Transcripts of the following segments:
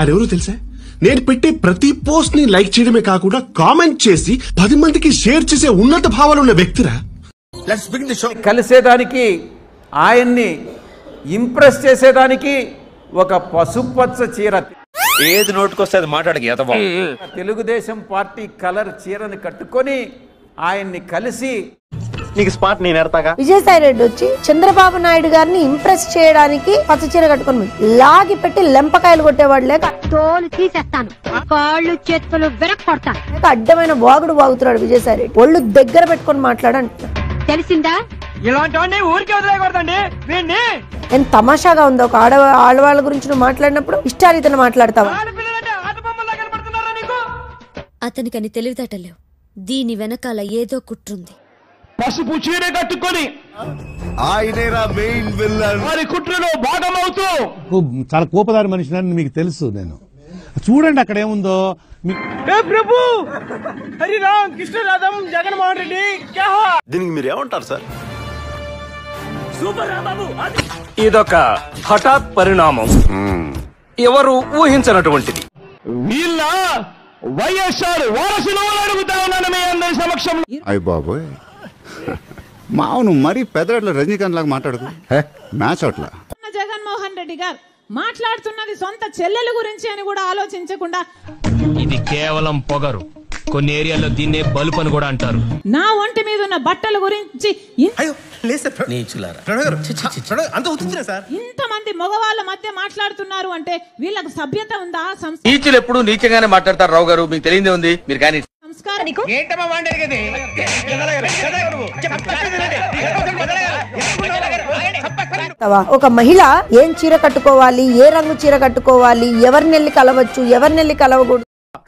ఆయన ఎవరో తెలుసా నేను పెట్టే ప్రతి పోస్ట్ ని లైక్ చేయడమే కాకుండా కామెంట్ చేసి పది మందికి షేర్ చేసే ఉన్నత భావాలు ఉన్న వ్యక్తిరా కలిసేదానికి ఆయన్ని ఇంప్రెస్ చేసేదానికి ఒక పసుపచ్చ చీర ఏది నోటుకొస్తే అది మాట్లాడక ఎదవా తెలుగుదేశం పార్టీ కలర్ చీరని కట్టుకొని ఆయన్ని కలిసి నీకు స్పాట్ నేను ఎడతాగా విజయసాయి రెడ్డి వచ్చి చంద్రబాబు నాయుడు గారిని ఇంప్రెస్ చేయడానికి పచ్చ చీర కట్టుకొని పోయింది. లాగి పెట్టి లెంపకాయలు కొట్టేవాడు లేక తోలు తీసేస్తాను కాళ్ళు చేతులు విరక్కొడతాను లేక అడ్డమైన వాగుడు వాగుతున్నాడు విజయసాయి రెడ్డి ఒళ్ళు దగ్గర పెట్టుకొని మాట్లాడంటున్నాడు తెలిసిందా ఎంత తమాషాగా ఉందో ఒక ఆడ ఆడవాళ్ళ గురించి నువ్వు మాట్లాడినప్పుడు ఇష్టారీతను మాట్లాడతావా అతనికని తెలివితేటలేవు దీని వెనకాల ఏదో కుట్రుంది పసుపు చీర కట్టుకొని ఆయనేరా మెయిన్ విల్లన్ వారి కుట్రలో భాగమవుతూ చాలా కోపదారి మనిషిని మీకు తెలుసు నేను చూడండి అక్కడ ఏముందో మీ- ప్రభు హరిరామ్ కృష్ణరాధం జగన్మోహన్ రెడ్డి దీనికి మీరు ఏమంటారు సార్ ఇదొక హఠాత్ పరిణామం ఎవరు ఊహించనటువంటిది వీళ్ళ వైఎస్ఆర్ వారసులు అడుగుతా ఉన్నాను మీ అందరి సమక్షంలో అయ్య బాబోయ్ మావును మరీ పెద్దరెడ్ల రజనీకాంత్ లాగా మాట్లాడదు మ్యాచ్ అట్లా జగన్మోహన్ రెడ్డి గారు మాట్లాడుతున్నది సొంత చెల్లెల గురించి అని కూడా ఆలోచించకుండా ఇది కేవలం పొగరు కొన్ని ఏరియాల్లో దీన్నే బలుపు అని కూడా అంటారు నా ఒంటి మీద ఉన్న బట్టల గురించి ఇన్- ఇంతమంది మగవాళ్ళ మధ్య మాట్లాడుతున్నారు అంటే వీళ్ళకు సభ్యత ఉందా సంస్- నీచులు ఎప్పుడు నీచంగానే మాట్లాడతారు రావు గారు మీకు తెలియదే ఉంది మీరు కానీ సంస్కారం చెప్తావా? ఒక మహిళ ఏం చీర కట్టుకోవాలి ఏ రంగు చీర కట్టుకోవాలి ఎవరిని వెళ్ళి కలవచ్చు ఎవరిని వెళ్ళి కలవకూడదు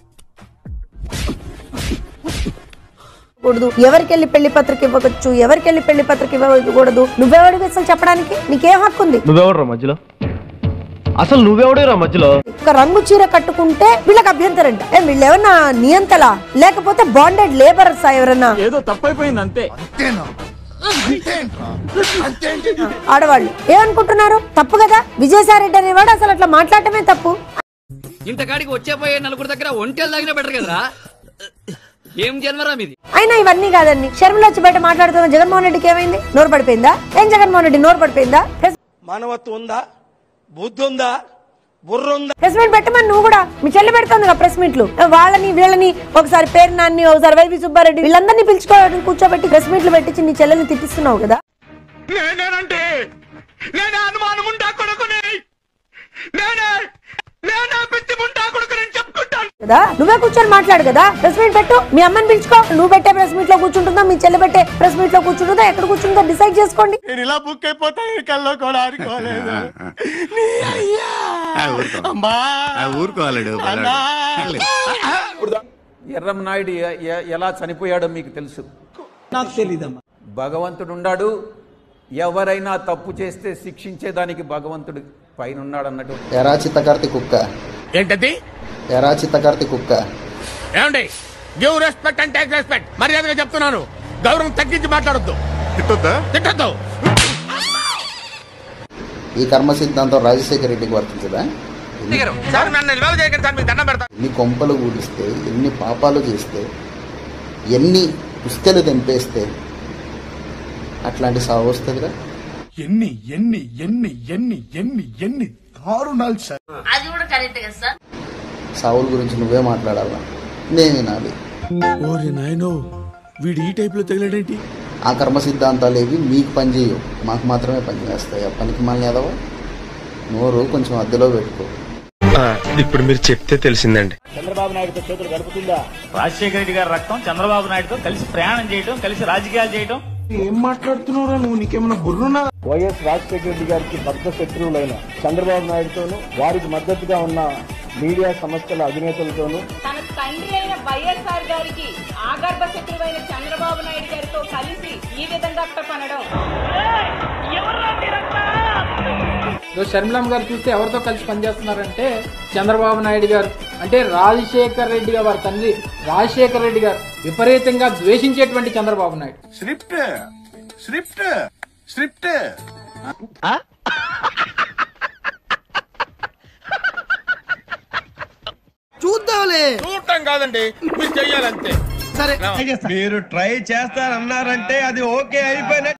కూడదు ఎవరికి వెళ్ళి పెళ్లి పత్రిక ఇవ్వవచ్చు ఎవరికి వెళ్ళి పెళ్లి పత్రిక ఇవ్వకూడదు నువ్వెవడికి అసలు చెప్పడానికి నీకేం హక్కు ఉంది నువ్వెవడరా మధ్యలో అసలు నువ్వెవడేరా మధ్యలో ఒక రంగు చీర కట్టుకుంటే వీళ్ళకి అభ్యంతరంట ఏ వీళ్ళు ఏమన్నా నియంతలా లేకపోతే బాండెడ్ లేబరర్స్ ఎవరన్నా ఏదో తప్పైపోయింది అంతే ఆడవాళ్ళు ఏమనుకుంటున్నారు తప్పు కదా విజయసాయి రెడ్డి అనేవాడు అసలు అట్లా మాట్లాడటమే తప్పు ఇంతకాడికి వచ్చే పోయే నలుగురు దగ్గర ఒంటెలు తాగినా బెటర్ కదరా ఏం జన్మరా మీది అయినా ఇవన్నీ కాదండి షర్మిల వచ్చి బయట మాట్లాడుతున్న జగన్మోహన్ రెడ్డికి ఏమైంది నోరు పడిపోయిందా ఏం జగన్మోహన్ రెడ్డి నోరు పడిపోయిందా ప్రెస్ మానవత్వం ఉందా బుద్ధి ఉందా బుర్ర ఉందా ప్రెస్ మీట్ పెట్టమని నువ్వు కూడా మీ చెల్లి పెడుతుంది కదా ప్రెస్ మీట్లు వాళ్ళని వీళ్ళని ఒకసారి పేరు నాన్ని ఒకసారి వైవి సుబ్బారెడ్డి వీళ్ళందరినీ పిలుచుకోవడం కూర్చోబెట్టి ప్రెస్ మీట్లు పెట్టించి నీ చెల్లెల్ని తిట్టిస్తున్నావు కదా నేనేనంటే నేనే అనుమానం ఉంటా కొడుకుని నేనే నేనే పిచ్చి ఉంటా కొడుకుని చెప్పుకుంటాను కదా నువ్వే కూర్చొని మాట్లాడు కదా ప్రెస్ మీట్ పెట్టు మీ అమ్మని పిలుచుకో నువ్వు పెట్టే ప్రెస్ మీట్ లో కూర్చుంటుందా మీ చెల్లి పెట్టే ప్రెస్ మీట్ లో కూర్చుంటుందా ఎక్కడ కూర్చుంటుందో డిసైడ్ చేసుకోండి నేను ఇలా బుక్ అయిపోతా కల్లో కూడా అనుకోలేదు నీ అయ్యా అమ్మా ఊరుకోవాలడు అన్నా ఎర్రం నాయుడు ఎ- ఎ- ఎలా చనిపోయాడో మీకు తెలుసు నాకు తెలీదమ్మా భగవంతుడు ఉన్నాడు ఎవరైనా తప్పు చేస్తే శిక్షించేదానికి భగవంతుడు పైన ఉన్నాడు అన్నట్టు ఎరా చిత్తకార్తి కుక్క ఏంటది ఎరా చిత్తకార్తి కుక్క ఏమండి give respect and take respect మర్యాదగా చెప్తున్నాను గౌరవం తగ్గించి మాట్లాడొద్దు తిట్టొద్దా తిట్టద్దు ఈ కర్మ సిద్ధాంతం రాజశేఖర రెడ్డికి వర్తించదా సార్ నన్ను నిల్వ చేయకండి సార్ మీకు దండం పెడతా ఎన్ని కొంపలు కూడిస్తే ఎన్ని పాపాలు చేస్తే ఎన్ని పుస్తలు తెంపేస్తే అట్లాంటి సాగు వస్తుందిరా ఎన్ని ఎన్ని ఎన్ని ఎన్ని ఎన్ని ఎన్ని దారుణాలు సార్ సావుల గురించి నువ్వే మాట్లాడాలా నేను వినాలి ఓరి నాయనో వీడు ఈ టైప్ లో తగిలాడేంటి ఆ కర్మ సిద్ధాంతాలు ఏవి మీకు పనిచేయవు మాకు మాత్రమే పనిచేస్తాయి ఆ పనికి మళ్ళీ ఎదవా నోరు కొంచెం అద్దెలో పెట్టుకో ఇప్పుడు మీరు చెప్తే తెలిసిందండి చంద్రబాబు నాయుడుతో చేతులు గడుపుతుందా రాజశేఖర రెడ్డి గారి రక్తం చంద్రబాబు నాయుడుతో కలిసి ప్రయాణం చేయడం కలిసి రాజకీయాలు చేయడం ఏం మాట్లాడుతున్నారా నువ్వు నీకేమన్నా బుర్రున్నా వైఎస్ రాజశేఖర రెడ్డి గారికి బద్ద శత్రువులైన చంద్రబాబు నాయుడుతోనూ వారికి మద్దతుగా ఉన్న మీడియా సంస్థల అధినేతలతోనూ తన తండ్రి అయిన వైఎస్ఆర్ గారికి ఆగర్భ శత్రువైన చంద్రబాబు నాయుడు గారితో కలిసి ఈ విధంగా పనడం షర్మిలమ్మ గారు చూస్తే ఎవరితో కలిసి పనిచేస్తున్నారంటే చంద్రబాబు నాయుడు గారు అంటే రాజశేఖర్ రెడ్డి గారు వారి తండ్రి రాజశేఖర్ రెడ్డి గారు విపరీతంగా ద్వేషించేటువంటి Chandrababu Naidu script script script చూడాలి చూడటం కాదండి మీరు చెయ్యాలంతే సరే మీరు ట్రై చేస్తారన్నారంటే అది ఓకే అయిపోయిన